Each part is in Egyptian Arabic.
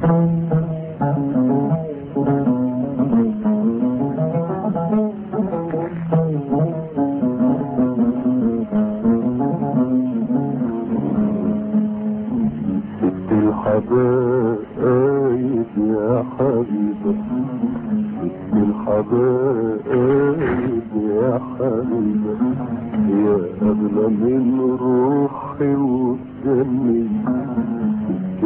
ست الحبايب يا حبيبة ست الحبايب يا حبيبة يا أغلى من روحي ودمي ست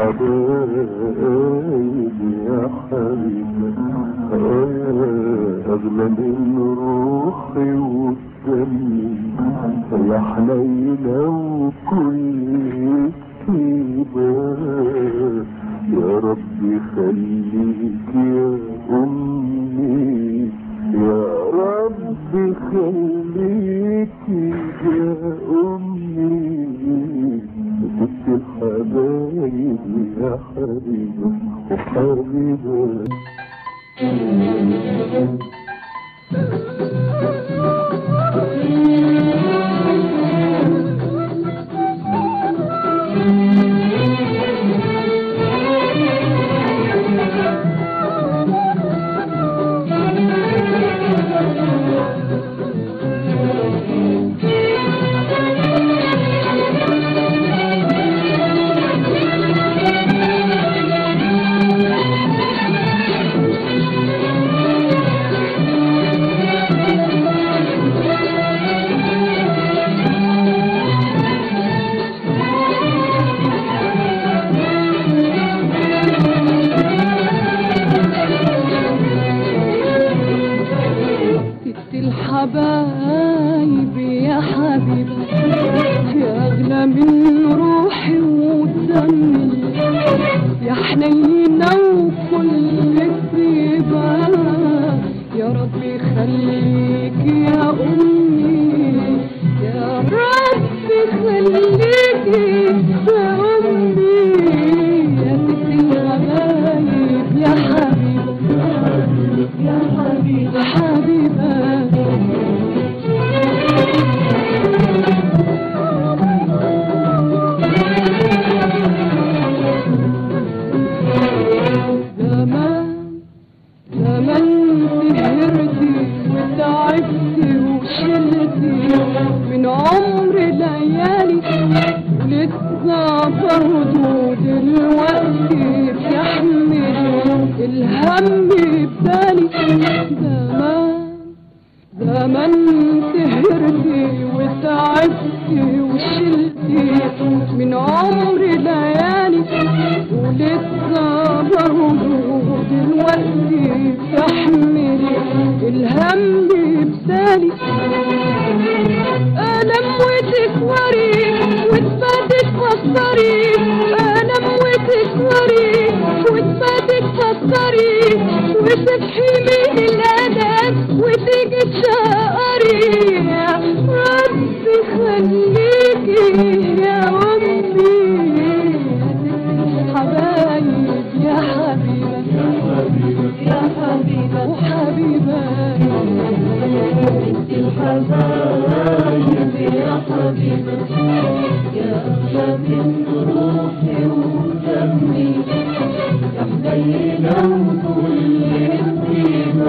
الحبايب يا حبيبة يا أغلى من روحي ودمي يا حنينة وكل طيبة يا رب خليك يا أمي يا رب خليك يا أمي ست الحبايب يا حبيبة وحبيبة ست الحبايب يا حبيبة يا أغلى من روحي ودمي يا حنينة وكل طيبة يا ربي خليك يا أمي يا ربي خليك يا أمي يا ست الحبايب يا حبيبة يا حبيبة حبيبة زمان زمان سهرتي وتعبتي وشلتي من عمر ليالي ولسه برضه دلوقتي بتحمل الهم ببالي زمان زمان سهرتي وتعبتي وشلتي من عمر ليالي ولسه برضه دلوقتي بتحملي الهم بسالي ألم وتكوري وتباتك تفكري ألم وتكوري وتباتك تفكري وتصحي من الألم وتيجي تشقري يا ربي خليكي يا أمي حبايب يا حبيبة يا حبيبة وحبيبة الحبايب يا حبيبة يا أغلى من روحي ودمي يا حنينة وكل طيبة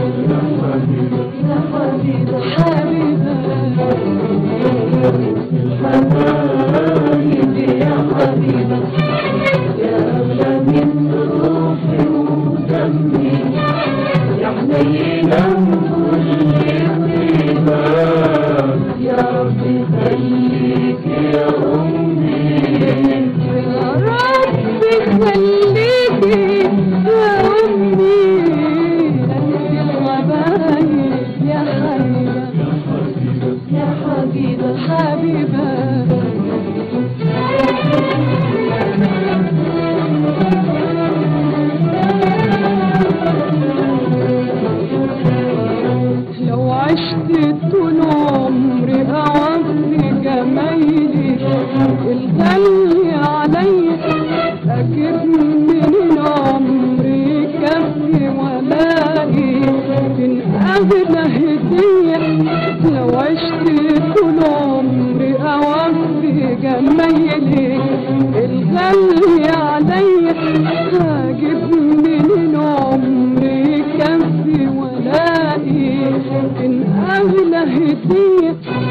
يا حبيبة حبيبة حبايبي يا حبيبة يا أغلى من روحي ودمي يا حنينة كل طيبة يا رب خليك يا أمي يا رب خليك يا أمي أنت الحبايب يا حبيبة يا حبيبة حبيبة لو عشت طول عمري أعظم جمايلي الغالي عليا أجيب من عمري كفي ولاقي من أغلى هدية لو عشت طول عمري أوفي جمايلي الغالي عليا هجيب من عمري كفي ولاقي من أغلى هدية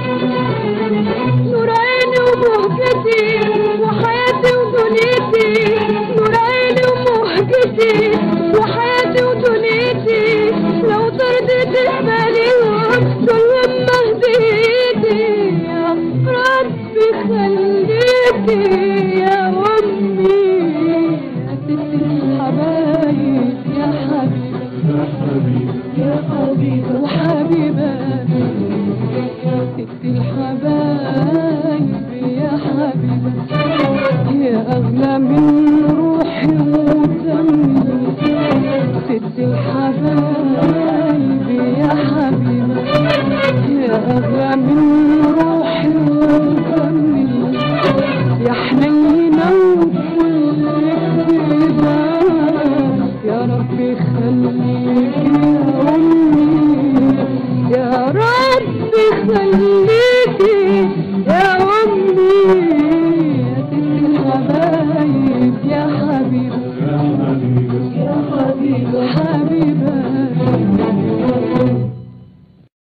نور عيني ومهجتي وحياتي ودنيتي نور عيني ومهجتي وحياتي ودنيتي لو ترضيت باليهم دول مهديتي يا ربي خليكي يا أمي يا ست الحبايب يا حبيبة يا حبيبة وحبيبة ست الحبايب يا حبيبة يا أغلى من روحي ودمي ست الحبايب